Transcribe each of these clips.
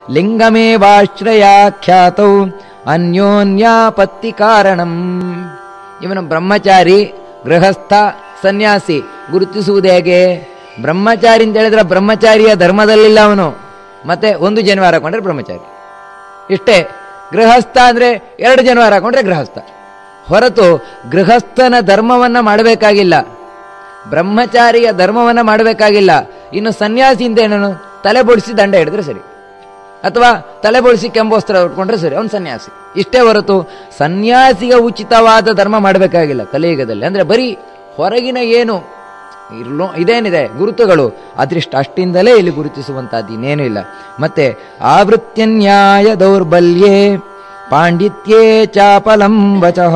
ಲಿಂಗಮೇವಾಶ್ರಯಾಖ್ಯಾತೌ ಅನ್ಯೋನ್ಯಾಪತ್ತಿ ಕಾರಣಂ ಇವನು ಬ್ರಹ್ಮಚಾರಿ ಗೃಹಸ್ಥ ಸನ್ಯಾಸಿ ಗುರುತಿಸುವುದು ಹೇಗೆ ಬ್ರಹ್ಮಚಾರಿ ಅಂತ ಹೇಳಿದ್ರೆ ಬ್ರಹ್ಮಚಾರಿಯ ಧರ್ಮದಲ್ಲಿಲ್ಲ ಅವನು ಮತ್ತೆ ಒಂದು ಜನಿವಾರ ಹಾಕೊಂಡ್ರೆ ಬ್ರಹ್ಮಚಾರಿ ಇಷ್ಟೇ ಗೃಹಸ್ಥ ಅಂದ್ರೆ ಎರಡು ಜನಿವಾರ ಹಾಕೊಂಡ್ರೆ ಗೃಹಸ್ಥ ಹೊರತು ಗೃಹಸ್ಥನ ಧರ್ಮವನ್ನ ಮಾಡಬೇಕಾಗಿಲ್ಲ ಬ್ರಹ್ಮಚಾರಿಯ ಧರ್ಮವನ್ನ ಮಾಡಬೇಕಾಗಿಲ್ಲ ಇನ್ನು ಸನ್ಯಾಸಿ ಅಂತ ಏನನು ತಲೆ ಬೊಡಿಸಿ ದಂಡ ಹಿಡಿದ್ರೆ ಸರಿ ಅಥವಾ ತಲೆ ಬೊಳಿಸಿ ಕೆಂಬೋಸ್ತ್ರ ಉಟ್ಕೊಂಡ್ರೆ ಸರಿ ಅವನು ಸನ್ಯಾಸಿ ಇಷ್ಟೇ ಹೊರತು ಸನ್ಯಾಸಿಗೆ ಉಚಿತವಾದ ಧರ್ಮ ಮಾಡಬೇಕಾಗಿಲ್ಲ ಕಲಿಯುಗದಲ್ಲಿ ಅಂದ್ರೆ ಬರೀ ಹೊರಗಿನ ಏನು ಇರ್ಲೋ ಇದೇನಿದೆ ಗುರುತುಗಳು ಅದೃಷ್ಟ ಅಷ್ಟಿಂದಲೇ ಇಲ್ಲಿ ಗುರುತಿಸುವಂತಹದ್ದು ಇನ್ನೇನು ಇಲ್ಲ ಮತ್ತೆ ಆವೃತ್ಯ ನ್ಯಾಯ ದೌರ್ಬಲ್ಯೇ ಪಾಂಡಿತ್ಯೇ ಚಾಪಲಂ ವಚಃ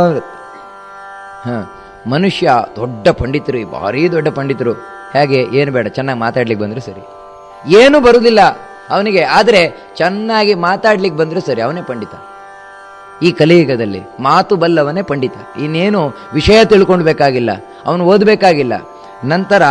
ಹ ಮನುಷ್ಯ ದೊಡ್ಡ ಪಂಡಿತರು ಭಾರಿ ದೊಡ್ಡ ಪಂಡಿತರು ಹೇಗೆ ಏನು ಬೇಡ ಚೆನ್ನಾಗಿ ಮಾತಾಡ್ಲಿಕ್ಕೆ ಬಂದ್ರೆ ಸರಿ ಏನು ಬರುವುದಿಲ್ಲ ಅವನಿಗೆ ಆದರೆ ಚೆನ್ನಾಗಿ ಮಾತಾಡ್ಲಿಕ್ಕೆ ಬಂದ್ರೆ ಸರಿ ಅವನೇ ಪಂಡಿತ ಈ ಕಲಿಯುಗದಲ್ಲಿ ಮಾತು ಬಲ್ಲವನೇ ಪಂಡಿತ ಇನ್ನೇನು ವಿಷಯ ತಿಳ್ಕೊಳ್ಬೇಕಾಗಿಲ್ಲ ಅವನು ಓದಬೇಕಾಗಿಲ್ಲ ನಂತರ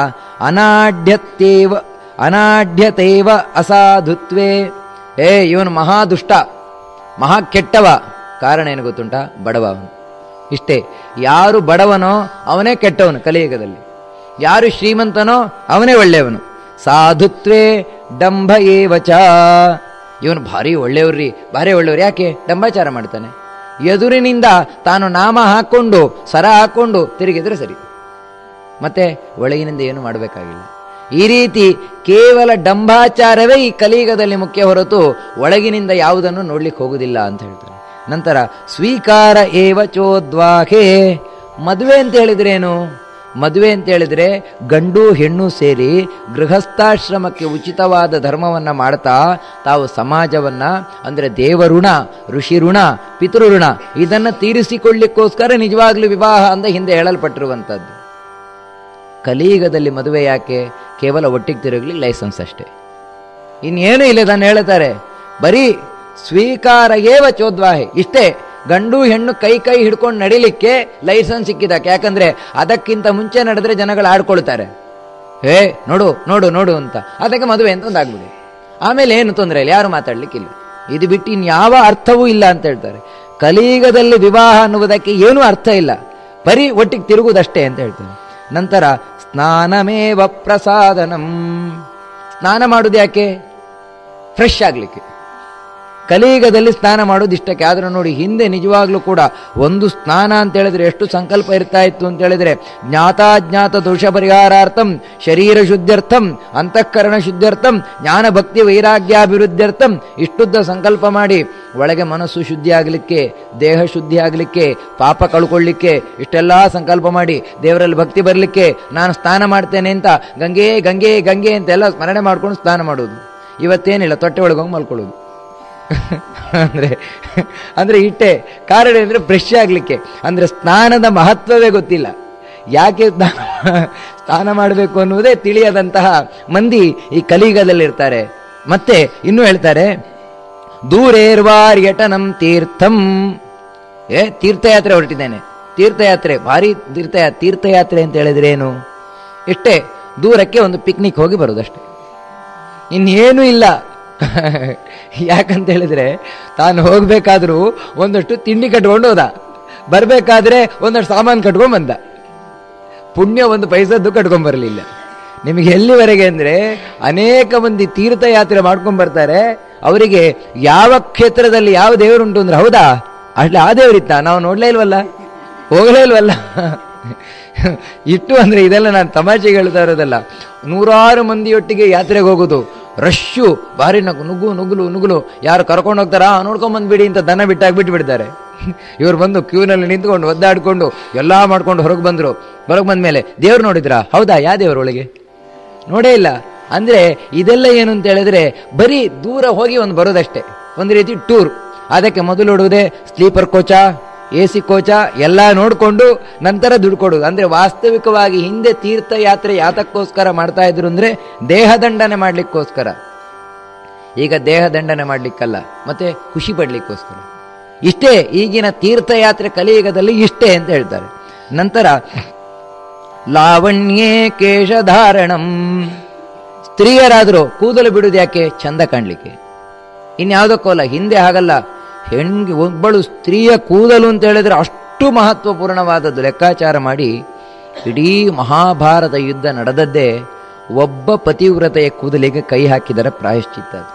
ಅನಾಢ್ಯತೇವ ಅನಾಢ್ಯತೇವ ಅಸಾಧುತ್ವೇ ಏ ಇವನು ಮಹಾ ದುಷ್ಟ ಮಹಾ ಕೆಟ್ಟವ ಕಾರಣ ಏನು ಗೊತ್ತುಂಟಾ ಬಡವ ಅವನು ಇಷ್ಟೇ ಯಾರು ಬಡವನೋ ಅವನೇ ಕೆಟ್ಟವನು ಕಲಿಯುಗದಲ್ಲಿ ಯಾರು ಶ್ರೀಮಂತನೋ ಅವನೇ ಒಳ್ಳೆಯವನು ಸಾಧುತ್ವೇ ಡಂಭ ಏವಚ ಇವನು ಭಾರಿ ಒಳ್ಳೆಯವ್ರಿ ಭಾರಿ ಒಳ್ಳೆಯವ್ರು ಯಾಕೆ ಡಂಬಾಚಾರ ಮಾಡ್ತಾನೆ ಎದುರಿನಿಂದ ತಾನು ನಾಮ ಹಾಕೊಂಡು ಸರ ಹಾಕೊಂಡು ತಿರುಗಿದ್ರೆ ಸರಿ ಮತ್ತೆ ಒಳಗಿನಿಂದ ಏನು ಮಾಡಬೇಕಾಗಿಲ್ಲ ಈ ರೀತಿ ಕೇವಲ ಡಂಬಾಚಾರವೇ ಈ ಕಲಿಯುಗದಲ್ಲಿ ಮುಖ್ಯ ಹೊರತು ಒಳಗಿನಿಂದ ಯಾವುದನ್ನು ನೋಡ್ಲಿಕ್ಕೆ ಹೋಗುದಿಲ್ಲ ಅಂತ ಹೇಳ್ತಾರೆ ನಂತರ ಸ್ವೀಕಾರ ಏವ ಚೋದ್ವಾಹೇ ಮದುವೆ ಅಂತ ಹೇಳಿದ್ರೆ ಏನು ಮದುವೆ ಅಂತ ಹೇಳಿದ್ರೆ ಗಂಡು ಹೆಣ್ಣು ಸೇರಿ ಗೃಹಸ್ಥಾಶ್ರಮಕ್ಕೆ ಉಚಿತವಾದ ಧರ್ಮವನ್ನ ಮಾಡ್ತಾ ತಾವು ಸಮಾಜವನ್ನ ಅಂದ್ರೆ ದೇವಋಣ ಋಷಿ ಋಣ ಪಿತೃಋಣ ಇದನ್ನ ತೀರಿಸಿಕೊಳ್ಳಿಕ್ಕೋಸ್ಕರ ನಿಜವಾಗ್ಲೂ ವಿವಾಹ ಅಂತ ಹಿಂದೆ ಹೇಳಲ್ಪಟ್ಟಿರುವಂಥದ್ದು ಕಲಿಯುಗದಲ್ಲಿ ಮದುವೆ ಯಾಕೆ ಕೇವಲ ಒಟ್ಟಿಗೆ ತಿರುಗಲಿ ಲೈಸೆನ್ಸ್ ಅಷ್ಟೇ ಇನ್ನೇನು ಇಲ್ಲ ಇದನ್ನು ಹೇಳ್ತಾರೆ ಬರೀ ಸ್ವೀಕಾರ ಏವ ಚೋದ್ವಾಹೆ ಇಷ್ಟೇ ಗಂಡು ಹೆಣ್ಣು ಕೈ ಕೈ ಹಿಡ್ಕೊಂಡು ನಡಿಲಿಕ್ಕೆ ಲೈಸೆನ್ಸ್ ಸಿಕ್ಕಿದಾಕೆ ಯಾಕಂದ್ರೆ ಅದಕ್ಕಿಂತ ಮುಂಚೆ ನಡೆದ್ರೆ ಜನಗಳು ಆಡ್ಕೊಳ್ತಾರೆ ಹೇ ನೋಡು ನೋಡು ನೋಡು ಅಂತ ಅದಕ್ಕೆ ಮದುವೆ ಅಂತ ಒಂದು ಆಗ್ಬಿಡಿ ಆಮೇಲೆ ಏನು ತೊಂದರೆ ಇಲ್ಲ ಯಾರು ಮಾತಾಡ್ಲಿಕ್ಕಿಲ್ಲ ಇದು ಬಿಟ್ಟು ಇನ್ಯಾವ ಅರ್ಥವೂ ಇಲ್ಲ ಅಂತ ಹೇಳ್ತಾರೆ ಕಲಿಯುಗದಲ್ಲಿ ವಿವಾಹ ಅನ್ನುವುದಕ್ಕೆ ಏನೂ ಅರ್ಥ ಇಲ್ಲ ಬರೀ ಒಟ್ಟಿಗೆ ತಿರುಗುವುದಷ್ಟೇ ಅಂತ ಹೇಳ್ತಾರೆ ನಂತರ ಸ್ನಾನಮೇವ ಪ್ರಸಾದನಂ ಸ್ನಾನ ಮಾಡುವುದು ಯಾಕೆ ಫ್ರೆಶ್ ಆಗಲಿಕ್ಕೆ ಕಲಿಯುಗದಲ್ಲಿ ಸ್ನಾನ ಮಾಡೋದು ಇಷ್ಟಕ್ಕೆ ಆದ್ರೆ ನೋಡಿ ಹಿಂದೆ ನಿಜವಾಗ್ಲೂ ಕೂಡ ಒಂದು ಸ್ನಾನ ಅಂತ ಹೇಳಿದ್ರೆ ಎಷ್ಟು ಸಂಕಲ್ಪ ಇರ್ತಾ ಇತ್ತು ಅಂತ ಹೇಳಿದ್ರೆ ಜ್ಞಾತಾಜ್ಞಾತ ದೋಷ ಪರಿಹಾರಾರ್ಥಂ ಶರೀರ ಶುದ್ಧರ್ಥಂ ಅಂತಃಕರಣ ಶುದ್ಧರ್ಥಂ ಜ್ಞಾನ ಭಕ್ತಿ ವೈರಾಗ್ಯಾಭಿವೃದ್ಧರ್ಥಂ ಇಷ್ಟುದ್ದ ಸಂಕಲ್ಪ ಮಾಡಿ ಒಳಗೆ ಮನಸ್ಸು ಶುದ್ಧಿ ಆಗಲಿಕ್ಕೆ ದೇಹ ಶುದ್ಧಿ ಆಗಲಿಕ್ಕೆ ಪಾಪ ಕಳ್ಕೊಳ್ಳಿಕ್ಕೆ ಇಷ್ಟೆಲ್ಲ ಸಂಕಲ್ಪ ಮಾಡಿ ದೇವರಲ್ಲಿ ಭಕ್ತಿ ಬರಲಿಕ್ಕೆ ನಾನು ಸ್ನಾನ ಮಾಡ್ತೇನೆ ಅಂತ ಗಂಗೆ ಗಂಗೆ ಗಂಗೆ ಅಂತೆಲ್ಲ ಸ್ಮರಣೆ ಮಾಡ್ಕೊಂಡು ಸ್ನಾನ ಮಾಡೋದು ಇವತ್ತೇನಿಲ್ಲ ತೊಟ್ಟೆ ಒಳಗೆ ಹೋಗಿ ಮಲ್ಕೊಳ್ಳೋದು ಅಂದ್ರೆ ಅಂದ್ರೆ ಇಟ್ಟೆ ಕಾರಣ ಅಂದ್ರೆ ಫ್ರೆಶ್ ಆಗ್ಲಿಕ್ಕೆ ಅಂದ್ರೆ ಸ್ನಾನದ ಮಹತ್ವವೇ ಗೊತ್ತಿಲ್ಲ ಯಾಕೆ ಸ್ನಾನ ಸ್ನಾನ ಮಾಡಬೇಕು ಅನ್ನುವುದೇ ತಿಳಿಯದಂತಹ ಮಂದಿ ಈ ಕಲಿಯುಗದಲ್ಲಿರ್ತಾರೆ ಮತ್ತೆ ಇನ್ನೂ ಹೇಳ್ತಾರೆ ದೂರೇರ್ವಾರ್ಯಟನಂ ತೀರ್ಥಂ ಏ ತೀರ್ಥಯಾತ್ರೆ ಹೊರಟಿದ್ದೇನೆ ತೀರ್ಥಯಾತ್ರೆ ಭಾರಿ ತೀರ್ಥ ತೀರ್ಥಯಾತ್ರೆ ಅಂತ ಹೇಳಿದ್ರೆ ಏನು ಇಷ್ಟೇ ದೂರಕ್ಕೆ ಒಂದು ಪಿಕ್ನಿಕ್ ಹೋಗಿ ಬರೋದಷ್ಟೇ ಇನ್ನೇನು ಇಲ್ಲ ಯಾಕಂತ ಹೇಳಿದ್ರೆ ತಾನು ಹೋಗ್ಬೇಕಾದ್ರೂ ಒಂದಷ್ಟು ತಿಂಡಿ ಕಟ್ಕೊಂಡು ಹೋದ ಬರ್ಬೇಕಾದ್ರೆ ಒಂದಷ್ಟು ಸಾಮಾನು ಕಟ್ಕೊಂಡ್ ಬಂದ ಪುಣ್ಯ ಒಂದು ಪೈಸದ್ದು ಕಟ್ಕೊಂಡ್ ಬರಲಿಲ್ಲ ನಿಮಗೆ ಎಲ್ಲಿವರೆಗೆ ಅಂದ್ರೆ ಅನೇಕ ಮಂದಿ ತೀರ್ಥಯಾತ್ರೆ ಮಾಡ್ಕೊಂಡ್ ಬರ್ತಾರೆ ಅವರಿಗೆ ಯಾವ ಕ್ಷೇತ್ರದಲ್ಲಿ ಯಾವ ದೇವರುಂಟು ಅಂದ್ರೆ ಹೌದಾ ಅಷ್ಟೇ ಆ ದೇವರಿತ್ತ ನಾವು ನೋಡ್ಲೇ ಇಲ್ವಲ್ಲ ಹೋಗಲೇ ಇಲ್ವಲ್ಲ ಇಟ್ಟು ಅಂದ್ರೆ ಇದೆಲ್ಲ ನಾನು ತಮಾಷೆಗೆ ಹೇಳ್ತಾ ಇರೋದಲ್ಲ ನೂರಾರು ಮಂದಿಯೊಟ್ಟಿಗೆ ಯಾತ್ರೆಗೆ ಹೋಗೋದು ರಶ್ಶು ಭಾರಿ ನಗು ನುಗ್ಗು ನುಗ್ಗುಲು ನುಗ್ಗುಲು ಯಾರು ಕರ್ಕೊಂಡು ಹೋಗ್ತಾರಾ ನೋಡ್ಕೊಂಡ್ ಬಂದ್ಬಿಡಿ ಅಂತ ದನ ಬಿಟ್ಟಾಗಿ ಬಿಟ್ಟು ಬಿಡ್ತಾರೆ ಇವ್ರು ಬಂದು ಕ್ಯೂನಲ್ಲಿ ನಿಂತ್ಕೊಂಡು ಒದ್ದಾಡ್ಕೊಂಡು ಎಲ್ಲಾ ಮಾಡ್ಕೊಂಡು ಹೊರಗೆ ಬಂದ್ರು ಹೊರಗೆ ಬಂದ್ಮೇಲೆ ದೇವ್ರು ನೋಡಿದ್ರಾ ಹೌದಾ ಯಾ ದೇವ್ರ ಒಳಗೆ ನೋಡೇ ಇಲ್ಲ ಅಂದ್ರೆ ಇದೆಲ್ಲ ಏನು ಅಂತ ಹೇಳಿದ್ರೆ ಬರೀ ದೂರ ಹೋಗಿ ಒಂದು ಬರೋದಷ್ಟೇ ಒಂದು ರೀತಿ ಟೂರ್ ಅದಕ್ಕೆ ಮೊದಲು ನೋಡುವುದೇ sleeper coach A C coach ಎಲ್ಲ ನೋಡಿಕೊಂಡು ನಂತರ ದುಡ್ಡು ಕೊಡುವುದು ಅಂದ್ರೆ ವಾಸ್ತವಿಕವಾಗಿ ಹಿಂದೆ ತೀರ್ಥಯಾತ್ರೆ ಯಾತಕ್ಕೋಸ್ಕರ ಮಾಡ್ತಾ ಇದ್ರು ಅಂದ್ರೆ ದೇಹದಂಡನೆ ಮಾಡ್ಲಿಕ್ಕೋಸ್ಕರ ಈಗ ದೇಹದಂಡನೆ ಮಾಡ್ಲಿಕ್ಕಲ್ಲ ಮತ್ತೆ ಖುಷಿ ಪಡ್ಲಿಕ್ಕೋಸ್ಕರ ಇಷ್ಟೇ ಈಗಿನ ತೀರ್ಥಯಾತ್ರೆ ಕಲಿಯುಗದಲ್ಲಿ ಇಷ್ಟೇ ಅಂತ ಹೇಳ್ತಾರೆ ನಂತರ ಲಾವಣ್ಯೇ ಕೇಶಧಾರಣಂ ಸ್ತ್ರೀಯರಾದರೂ ಕೂದಲು ಬಿಡುವುದು ಯಾಕೆ ಚಂದ ಕಾಣಲಿಕ್ಕೆ ಇನ್ಯಾವುದಕ್ಕೂ ಅಲ್ಲ ಹಿಂದೆ ಹಾಗಲ್ಲ ಹೆಣ್ಗೆ ಒಬ್ಬಳು ಸ್ತ್ರೀಯ ಕೂದಲು ಅಂತ ಹೇಳಿದ್ರೆ ಅಷ್ಟು ಮಹತ್ವಪೂರ್ಣವಾದದ್ದು ಲೆಕ್ಕಾಚಾರ ಮಾಡಿ ಇಡೀ ಮಹಾಭಾರತ ಯುದ್ಧ ನಡೆದದ್ದೇ ಒಬ್ಬ ಪತಿವ್ರತೆಯ ಕೂದಲಿಗೆ ಕೈ ಹಾಕಿದರೆ ಪ್ರಾಯಶ್ಚಿತ್ತ ಅದು.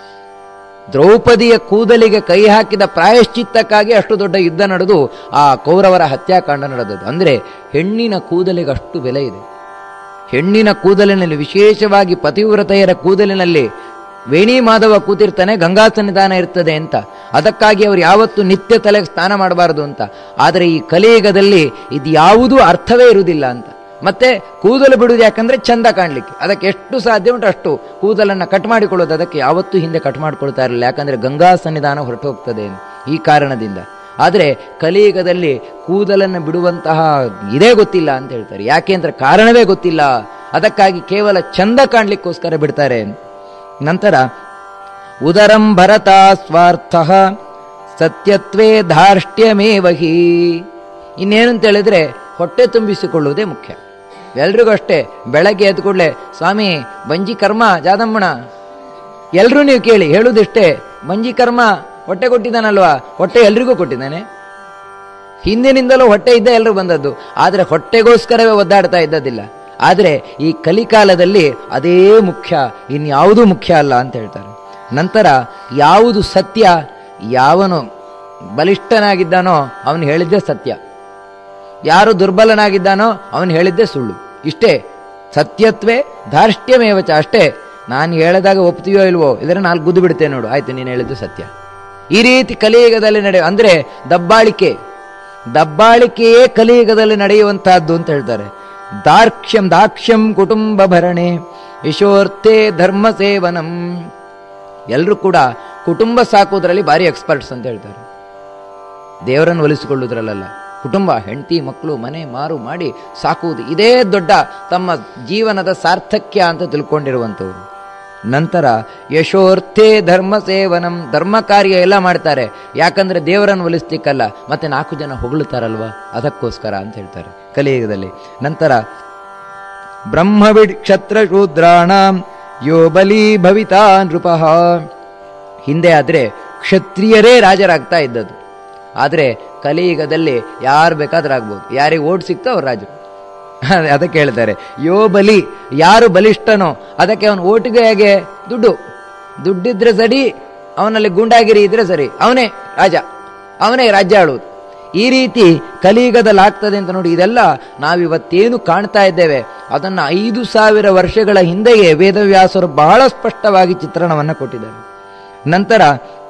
ದ್ರೌಪದಿಯ ಕೂದಲಿಗೆ ಕೈ ಹಾಕಿದ ಪ್ರಾಯಶ್ಚಿತ್ತಕ್ಕಾಗಿ ಅಷ್ಟು ದೊಡ್ಡ ಯುದ್ಧ ನಡೆದು ಆ ಕೌರವರ ಹತ್ಯಾಕಾಂಡ ನಡೆದದ್ದು ಅಂದ್ರೆ ಹೆಣ್ಣಿನ ಕೂದಲಿಗೆ ಅಷ್ಟು ಬೆಲೆ ಇದೆ ಹೆಣ್ಣಿನ ಕೂದಲಿನಲ್ಲಿ ವಿಶೇಷವಾಗಿ ಪತಿವ್ರತೆಯರ ಕೂದಲಿನಲ್ಲಿ ವೇಣಿ ಮಾಧವ ಕೂತಿರ್ತಾನೆ ಗಂಗಾ ಸನ್ನಿಧಾನ ಇರ್ತದೆ ಅಂತ ಅದಕ್ಕಾಗಿ ಅವರು ಯಾವತ್ತು ನಿತ್ಯ ತಲೆಗೆ ಸ್ನಾನ ಮಾಡಬಾರದು ಅಂತ ಆದರೆ ಈ ಕಲಿಯುಗದಲ್ಲಿ ಇದು ಯಾವುದೂ ಅರ್ಥವೇ ಇರುವುದಿಲ್ಲ ಅಂತ ಮತ್ತೆ ಕೂದಲು ಬಿಡುವುದು ಯಾಕಂದ್ರೆ ಚಂದ ಕಾಣ್ಲಿಕ್ಕೆ ಅದಕ್ಕೆ ಎಷ್ಟು ಸಾಧ್ಯ ಉಂಟು ಅಷ್ಟು ಕೂದಲನ್ನ ಕಟ್ ಮಾಡಿಕೊಳ್ಳೋದು ಅದಕ್ಕೆ ಯಾವತ್ತೂ ಹಿಂದೆ ಕಟ್ ಮಾಡಿಕೊಳ್ತಾ ಇರಲಿಲ್ಲ ಯಾಕಂದ್ರೆ ಗಂಗಾ ಸನ್ನಿಧಾನ ಹೊರಟು ಹೋಗ್ತದೆ ಈ ಕಾರಣದಿಂದ ಆದರೆ ಕಲಿಯುಗದಲ್ಲಿ ಕೂದಲನ್ನು ಬಿಡುವಂತಹ ಇದೇ ಗೊತ್ತಿಲ್ಲ ಅಂತ ಹೇಳ್ತಾರೆ ಯಾಕೆ ಅಂದ್ರೆ ಕಾರಣವೇ ಗೊತ್ತಿಲ್ಲ ಅದಕ್ಕಾಗಿ ಕೇವಲ ಚಂದ ಕಾಣ್ಲಿಕ್ಕೋಸ್ಕರ ಬಿಡ್ತಾರೆ ನಂತರ ಉದರಂ ಭರತ ಸ್ವಾರ್ಥ ಸತ್ಯತ್ವೇ ಧಾರ್ಷ್ಟ್ಯಮೇವ ಹಿ ಇನ್ನೇನು ಅಂತ ಹೇಳಿದ್ರೆ ಹೊಟ್ಟೆ ತುಂಬಿಸಿಕೊಳ್ಳುವುದೇ ಮುಖ್ಯ ಎಲ್ರಿಗೂ ಅಷ್ಟೇ ಬೆಳಗ್ಗೆ ಎದ್ದ ಕೂಡಲೇ ಸ್ವಾಮಿ ಬಂಜಿ ಕರ್ಮ ಜಾದಮ್ಮಣ ಎಲ್ರೂ ನೀವು ಕೇಳಿ ಹೇಳುವುದಿಷ್ಟೇ ಬಂಜಿ ಕರ್ಮ ಹೊಟ್ಟೆ ಕೊಟ್ಟಿದ್ದಾನಲ್ವಾ ಹೊಟ್ಟೆ ಎಲ್ರಿಗೂ ಕೊಟ್ಟಿದ್ದಾನೆ ಹಿಂದಿನಿಂದಲೂ ಹೊಟ್ಟೆ ಇದ್ದ ಎಲ್ಲರೂ ಬಂದದ್ದು ಆದರೆ ಹೊಟ್ಟೆಗೋಸ್ಕರವೇ ಒದ್ದಾಡ್ತಾ ಇದ್ದದಿಲ್ಲ ಆದರೆ ಈ ಕಲಿಕಾಲದಲ್ಲಿ ಅದೇ ಮುಖ್ಯ ಇನ್ಯಾವುದೂ ಮುಖ್ಯ ಅಲ್ಲ ಅಂತ ಹೇಳ್ತಾರೆ ನಂತರ ಯಾವುದು ಸತ್ಯ ಯಾವನು ಬಲಿಷ್ಠನಾಗಿದ್ದಾನೋ ಅವನು ಹೇಳಿದ್ದೇ ಸತ್ಯ ಯಾರು ದುರ್ಬಲನಾಗಿದ್ದಾನೋ ಅವನು ಹೇಳಿದ್ದೇ ಸುಳ್ಳು ಇಷ್ಟೇ ಸತ್ಯತ್ವೇ ಧಾರ್ಷ್ಟ್ಯಮೇವಚ ಅಷ್ಟೇ ನಾನು ಹೇಳಿದಾಗ ಒಪ್ತೀಯೋ ಇಲ್ವೋ ಇದರ ನಾಲ್ಕು ಗುದ್ದು ಬಿಡ್ತೇನೆ ನೋಡು ಆಯ್ತು ನೀನು ಹೇಳಿದ್ದು ಸತ್ಯ ಈ ರೀತಿ ಕಲಿಯುಗದಲ್ಲಿ ನಡೆಯ ಅಂದ್ರೆ ದಬ್ಬಾಳಿಕೆ ದಬ್ಬಾಳಿಕೆಯೇ ಕಲಿಯುಗದಲ್ಲಿ ನಡೆಯುವಂತಹದ್ದು ಅಂತ ಹೇಳ್ತಾರೆ ದಾರ್ಕ್ಷ್ಯಂ ದಾಕ್ಷ್ಯಂ ಕುಟುಂಬ ಭರಣೆ ಯಶೋರ್ಥೆ ಧರ್ಮ ಸೇವನಂ ಎಲ್ಲರೂ ಕೂಡ ಕುಟುಂಬ ಸಾಕೋದ್ರಲ್ಲಿ ಭಾರಿ ಎಕ್ಸ್ಪರ್ಟ್ಸ್ ಅಂತ ಹೇಳ್ತಾರೆ ದೇವರನ್ನು ಒಲಿಸಿಕೊಳ್ಳುವುದ್ರಲ್ಲ ಕುಟುಂಬ ಹೆಂಡತಿ ಮಕ್ಕಳು ಮನೆ ಮಾರು ಮಾಡಿ ಸಾಕುವುದು ಇದೇ ದೊಡ್ಡ ತಮ್ಮ ಜೀವನದ ಸಾರ್ಥಕ್ಯ ಅಂತ ತಿಳ್ಕೊಂಡಿರುವಂಥವ್ರು ನಂತರ ಯಶೋರ್ಥೇ ಧರ್ಮ ಸೇವನಂ ಧರ್ಮ ಕಾರ್ಯ ಎಲ್ಲ ಮಾಡ್ತಾರೆ ಯಾಕಂದ್ರೆ ದೇವರನ್ನು ಒಲಿಸ್ಲಿಕ್ಕಲ್ಲ ಮತ್ತೆ ನಾಲ್ಕು ಜನ ಹೊಗಳುತ್ತಾರಲ್ವ ಅದಕ್ಕೋಸ್ಕರ ಅಂತ ಹೇಳ್ತಾರೆ ಕಲಿಯುಗದಲ್ಲಿ ನಂತರ ಬ್ರಹ್ಮವಿಡ್ ಕ್ಷತ್ರ ಶೂದ್ರಾಣ ಯೋ ಬಲಿ ಭವಿತಾ ನೃಪಃ ಹಿಂದೆ ಆದರೆ ಕ್ಷತ್ರಿಯರೇ ರಾಜರಾಗ್ತಾ ಇದ್ದದ್ದು ಆದರೆ ಕಲಿಯುಗದಲ್ಲಿ ಯಾರು ಬೇಕಾದ್ರೂ ಆಗ್ಬೋದು ಯಾರಿಗೆ ಓಟ್ ಸಿಕ್ತೋ ಅವ್ರು ರಾಜರು ಅದೇ- ಅದಕ್ಕೆ ಹೇಳ್ತಾರೆ ಯೋ ಬಲಿ ಯಾರು ಬಲಿಷ್ಠನೋ ಅದಕ್ಕೆ ಅವನು ಓಟಿಗೆ ಹೇಗೆ ದುಡ್ಡು ದುಡ್ಡಿದ್ರೆ ಸರಿ ಅವನಲ್ಲಿ ಗುಂಡಾಗಿರಿ ಇದ್ರೆ ಸರಿ ಅವನೇ ರಾಜ ಅವನೇ ರಾಜ್ಯ ಆಳುವುದು ಈ ರೀತಿ ಕಲಿಯುಗದಲ್ಲಿ ಆಗ್ತದೆ ಅಂತ ನೋಡಿ ಇದೆಲ್ಲ ನಾವಿವತ್ತೇನು ಕಾಣ್ತಾ ಇದ್ದೇವೆ ಅದನ್ನು ಐದು ಸಾವಿರ ವರ್ಷಗಳ ಹಿಂದೆಯೇ ವೇದವ್ಯಾಸರು ಬಹಳ ಸ್ಪಷ್ಟವಾಗಿ ಚಿತ್ರಣವನ್ನು ಕೊಟ್ಟಿದ್ದಾರೆ ನಂತರ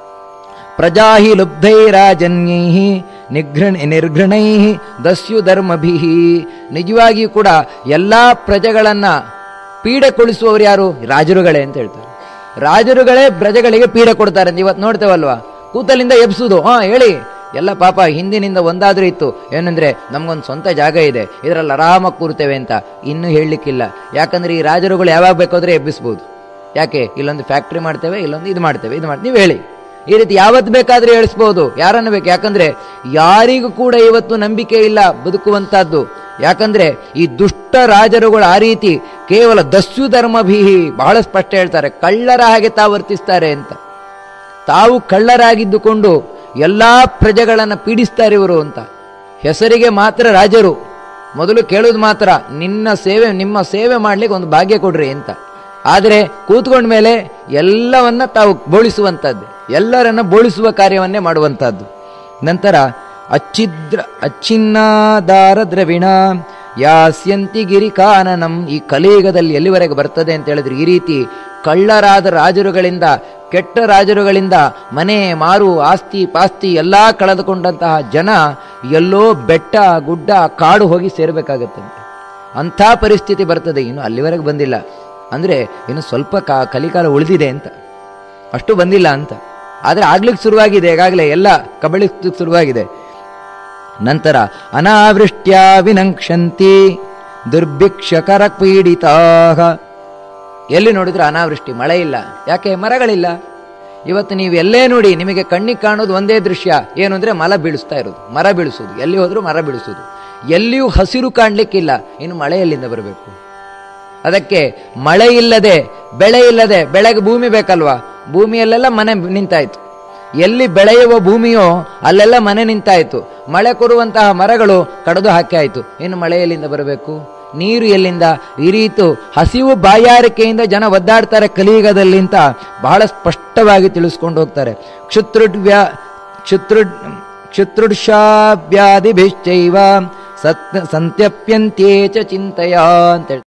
ಪ್ರಜಾಹಿ ಲುಬ್ಧೈರಾಜನ್ಯೈ ನಿಘೃಣ ನಿರ್ಘೃಣೈ ದಸ್ಯು ಧರ್ಮಭಿ ನಿಜವಾಗಿಯೂ ಕೂಡ ಎಲ್ಲ ಪ್ರಜೆಗಳನ್ನ ಪೀಡೆಗೊಳಿಸುವವರು ಯಾರು ರಾಜರುಗಳೇ ಅಂತ ಹೇಳ್ತಾರೆ ರಾಜರುಗಳೇ ಪ್ರಜೆಗಳಿಗೆ ಪೀಡೆ ಕೊಡ್ತಾರೆ ಅಂತ ಇವತ್ತು ನೋಡ್ತೇವಲ್ವಾ ಕೂತಲಿಂದ ಎಬ್ಸುದು ಹಾ ಹೇಳಿ ಎಲ್ಲ ಪಾಪ ಹಿಂದಿನಿಂದ ಒಂದಾದ್ರೂ ಇತ್ತು ಏನಂದ್ರೆ ನಮ್ಗೊಂದು ಸ್ವಂತ ಜಾಗ ಇದೆ ಇದರಲ್ಲಿ ಆರಾಮಾಗಿ ಕೂರ್ತೇವೆ ಅಂತ ಇನ್ನೂ ಹೇಳಲಿಕ್ಕಿಲ್ಲ ಯಾಕಂದ್ರೆ ಈ ರಾಜರುಗಳು ಯಾವಾಗ ಬೇಕಾದ್ರೆ ಎಬ್ಬಿಸ್ಬೋದು ಯಾಕೆ ಇಲ್ಲೊಂದು ಫ್ಯಾಕ್ಟ್ರಿ ಮಾಡ್ತೇವೆ ಇಲ್ಲೊಂದು ಇದು ಮಾಡ್ತೇವೆ ಇದು ಮಾಡ್ತೀವಿ ನೀವು ಹೇಳಿ ಈ ರೀತಿ ಯಾವತ್ತು ಬೇಕಾದ್ರೆ ಹೇಳಿಸ್ಬೋದು ಯಾರನ್ನ ಬೇಕು ಯಾಕಂದ್ರೆ ಯಾರಿಗೂ ಕೂಡ ಇವತ್ತು ನಂಬಿಕೆ ಇಲ್ಲ ಬದುಕುವಂತಹದ್ದು ಯಾಕಂದ್ರೆ ಈ ದುಷ್ಟ ರಾಜರುಗಳು ಆ ರೀತಿ ಕೇವಲ ದಸ್ಯು ಧರ್ಮಭೀಹಿ ಬಹಳ ಸ್ಪಷ್ಟ ಹೇಳ್ತಾರೆ ಕಳ್ಳರ ಹಾಗೆ ತಾವು ವರ್ತಿಸ್ತಾರೆ ಅಂತ ತಾವು ಕಳ್ಳರಾಗಿದ್ದುಕೊಂಡು ಎಲ್ಲಾ ಪ್ರಜೆಗಳನ್ನ ಪೀಡಿಸ್ತಾರೆ ಇವರು ಅಂತ ಹೆಸರಿಗೆ ಮಾತ್ರ ರಾಜರು ಮೊದಲು ಕೇಳೋದು ಮಾತ್ರ ನಿನ್ನ ಸೇವೆ ನಿಮ್ಮ ಸೇವೆ ಮಾಡ್ಲಿಕ್ಕೆ ಒಂದು ಭಾಗ್ಯ ಕೊಡ್ರಿ ಅಂತ ಆದರೆ ಕೂತ್ಕೊಂಡ ಮೇಲೆ ಎಲ್ಲವನ್ನ ತಾವು ಬೋಳಿಸುವಂಥದ್ದು ಎಲ್ಲರನ್ನ ಬೋಳಿಸುವ ಕಾರ್ಯವನ್ನೇ ಮಾಡುವಂತಹದ್ದು ನಂತರ ಅಚ್ಚಿದ್ರ ಅಚ್ಚಿನ್ನಾದಾರ ದ್ರವಿಣ ಯಾಸ್ಯಂತಿ ಗಿರಿಕಾನನಂ ಈ ಕಲಿಯುಗದಲ್ಲಿ ಎಲ್ಲಿವರೆಗೆ ಬರ್ತದೆ ಅಂತ ಹೇಳಿದ್ರೆ ಈ ರೀತಿ ಕಳ್ಳರಾದ ರಾಜರುಗಳಿಂದ ಕೆಟ್ಟ ರಾಜರುಗಳಿಂದ ಮನೆ ಮಾರು ಆಸ್ತಿ ಪಾಸ್ತಿ ಎಲ್ಲಾ ಕಳೆದುಕೊಂಡಂತಹ ಜನ ಎಲ್ಲೋ ಬೆಟ್ಟ ಗುಡ್ಡ ಕಾಡು ಹೋಗಿ ಸೇರಬೇಕಾಗತ್ತಂತೆ ಅಂಥ ಪರಿಸ್ಥಿತಿ ಬರ್ತದೆ ಇನ್ನು ಅಲ್ಲಿವರೆಗೆ ಬಂದಿಲ್ಲ ಅಂದ್ರೆ ಇನ್ನು ಸ್ವಲ್ಪ ಕಾ ಕಲಿಕಾಲ ಉಳಿದಿದೆ ಅಂತ ಅಷ್ಟು ಬಂದಿಲ್ಲ ಅಂತ ಆದರೆ ಆಗ್ಲಿಕ್ಕೆ ಶುರುವಾಗಿದೆ ಈಗಾಗಲೇ ಎಲ್ಲ ಕಬಳಿಸ್ಲಿಕ್ಕೆ ಶುರುವಾಗಿದೆ ನಂತರ ಅನಾವೃಷ್ಟ್ಯ ವಿನಂಕ್ಷಂತಿ ದುರ್ಭಿಕ್ಷಕರ ಪೀಡಿತಾ ಎಲ್ಲಿ ನೋಡಿದ್ರೆ ಅನಾವೃಷ್ಟಿ ಮಳೆ ಇಲ್ಲ ಯಾಕೆ ಮರಗಳಿಲ್ಲ ಇವತ್ತು ನೀವು ಎಲ್ಲೇ ನೋಡಿ ನಿಮಗೆ ಕಣ್ಣಿಗೆ ಕಾಣೋದು ಒಂದೇ ದೃಶ್ಯ ಏನು ಅಂದ್ರೆ ಮರ ಬೀಳಿಸ್ತಾ ಇರೋದು ಮರ ಬೀಳಿಸೋದು ಎಲ್ಲಿ ಹೋದ್ರೂ ಮರ ಬೀಳಿಸೋದು ಎಲ್ಲಿಯೂ ಹಸಿರು ಕಾಣ್ಲಿಕ್ಕಿಲ್ಲ ಇನ್ನು ಮಳೆ ಎಲ್ಲಿಂದ ಬರಬೇಕು ಅದಕ್ಕೆ ಮಳೆ ಇಲ್ಲದೆ ಬೆಳೆ ಇಲ್ಲದೆ ಬೆಳೆಗೆ ಭೂಮಿ ಬೇಕಲ್ವಾ ಭೂಮಿಯಲ್ಲೆಲ್ಲ ಮನೆ ನಿಂತಾಯ್ತು ಎಲ್ಲಿ ಬೆಳೆಯುವ ಭೂಮಿಯೋ ಅಲ್ಲೆಲ್ಲ ಮನೆ ನಿಂತಾಯ್ತು ಮಳೆ ಕೊಡುವಂತಹ ಮರಗಳು ಕಡಿದು ಹಾಕಿ ಆಯ್ತು ಇನ್ನು ಮಳೆ ಎಲ್ಲಿಂದ ಬರಬೇಕು ನೀರು ಎಲ್ಲಿಂದ ಈ ರೀತು ಹಸಿವು ಬಾಯಾರಿಕೆಯಿಂದ ಜನ ಒದ್ದಾಡ್ತಾರೆ ಕಲಿಯುಗದಲ್ಲಿ ಅಂತ ಬಹಳ ಸ್ಪಷ್ಟವಾಗಿ ತಿಳಿಸ್ಕೊಂಡು ಹೋಗ್ತಾರೆ ಕ್ಷುತ್ರುಡ್ವ್ಯಾ ಕ್ಷುತ್ರುಡ್ ಕ್ಷುತ್ರುಡ್ಶಾವ್ಯಾಧಿಭಿಶ್ಚೈವ ಸತ್ ಸಂತ್ಯಪ್ಯಂತ್ಯೇ ಚ ಚಿಂತೆಯ ಅಂತ